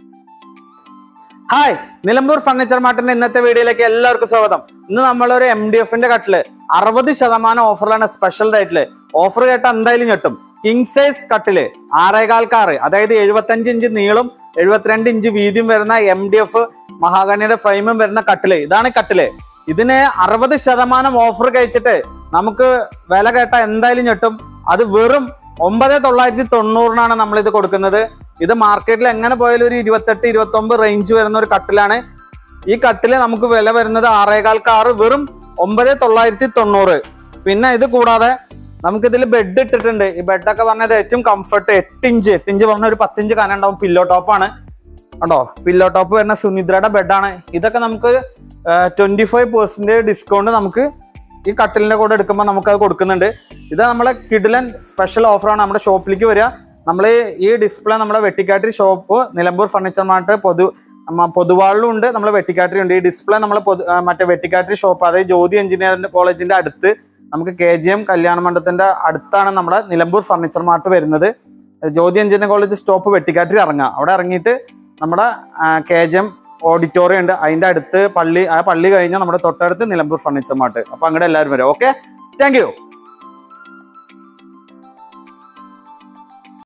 hi Nilambur furniture മാർട്ടിന്റെ ഇന്നത്തെ വീഡിയോയിലേക്ക് എല്ലാവർക്കും സ്വാഗതം ഇന്ന് നമ്മളൊരു എം ഡി എഫിന്റെ കട്ടില് അറുപത് ശതമാനം ഓഫറിലാണ് സ്പെഷ്യൽ റേറ്റില് ഓഫർ കേട്ട എന്തായാലും ഞെട്ടും കിങ് സൈസ് കട്ടില് ആറേകാൽ കാറ് അതായത് എഴുപത്തഞ്ച് ഇഞ്ച് നീളും എഴുപത്തിരണ്ട് ഇഞ്ച് വീതിയും വരുന്ന എം ഡി എഫ് മഹാഗണിയുടെ ഫ്രെയിമും വരുന്ന കട്ടില് ഇതാണ് കട്ടില് ഇതിന് അറുപത് ശതമാനം ഓഫർ കഴിച്ചിട്ട് നമുക്ക് വില കേട്ട എന്തായാലും ഞെട്ടും അത് വെറും ഒമ്പത് തൊള്ളായിരത്തി തൊണ്ണൂറിനാണ് നമ്മൾ ഇത് കൊടുക്കുന്നത് ഇത് മാർക്കറ്റിൽ എങ്ങനെ പോയാലും ഒരു ഇരുപത്തെട്ട് ഇരുപത്തി ഒമ്പത് റേഞ്ച് വരുന്ന ഒരു കട്ടിലാണ് ഈ കട്ടില് നമുക്ക് വില വരുന്നത് ആറേകാൽ കാറ് വെറും ഒമ്പത് തൊള്ളായിരത്തി തൊണ്ണൂറ് പിന്നെ ഇത് കൂടാതെ നമുക്ക് ഇതിൽ ബെഡ് ഇട്ടിട്ടുണ്ട് ഈ ബെഡൊക്കെ പറഞ്ഞത് ഏറ്റവും കംഫർട്ട് എട്ട് ഇഞ്ച് എട്ട് ഇഞ്ച് പറഞ്ഞ ഒരു പത്തിഞ്ച് കനം ഉണ്ടാവും പില്ലോ ടോപ്പാണ് കണ്ടോ പില്ലോ ടോപ്പ് വരുന്ന സുനിദ്രയുടെ ബെഡാണ് ഇതൊക്കെ നമുക്ക് ട്വന്റി ഫൈവ് പെർസെന്റേജ് ഡിസ്കൗണ്ട് നമുക്ക് ഈ കട്ടിലിന്റെ കൂടെ എടുക്കുമ്പോൾ നമുക്ക് അത് കൊടുക്കുന്നുണ്ട് ഇത് നമ്മളെ കിഡിലൻ സ്പെഷ്യൽ ഓഫറാണ് നമ്മുടെ ഷോപ്പിലേക്ക് വരിക നമ്മൾ ഈ ഡിസ്പ്ലേ നമ്മുടെ Vettikkattiri shop Nilambur furniture mart പൊതു നമ്മ പൊതുവാളിലും ഉണ്ട് നമ്മളെ വെട്ടിക്കാട്ടിരി ഉണ്ട് ഈ ഡിസ്പ്ലേ നമ്മളെ പൊതു ആ, മറ്റേ വെട്ടിക്കാട്ടിരി ഷോപ്പ് അതായത് ജ്യോതി എഞ്ചിനീയറിംഗ് കോളേജിന്റെ അടുത്ത് നമുക്ക് കെ ജി എം കല്യാണ മണ്ഡപത്തിന്റെ അടുത്താണ് നമ്മുടെ നിലമ്പൂർ ഫർണിച്ചർ മാർട്ട് വരുന്നത് Jyothi engineering college stop Vettikkattiri ഇറങ്ങുക അവിടെ ഇറങ്ങിയിട്ട് നമ്മുടെ കെ ജി എം ഓഡിറ്റോറിയം ഉണ്ട് അതിന്റെ അടുത്ത് പള്ളി ആ പള്ളി കഴിഞ്ഞാൽ നമ്മുടെ തൊട്ടടുത്ത് നിലമ്പൂർ ഫർണിച്ചർ മാർട്ട് അപ്പൊ അങ്ങോട്ട് എല്ലാവരും വരും ഓക്കെ താങ്ക് യു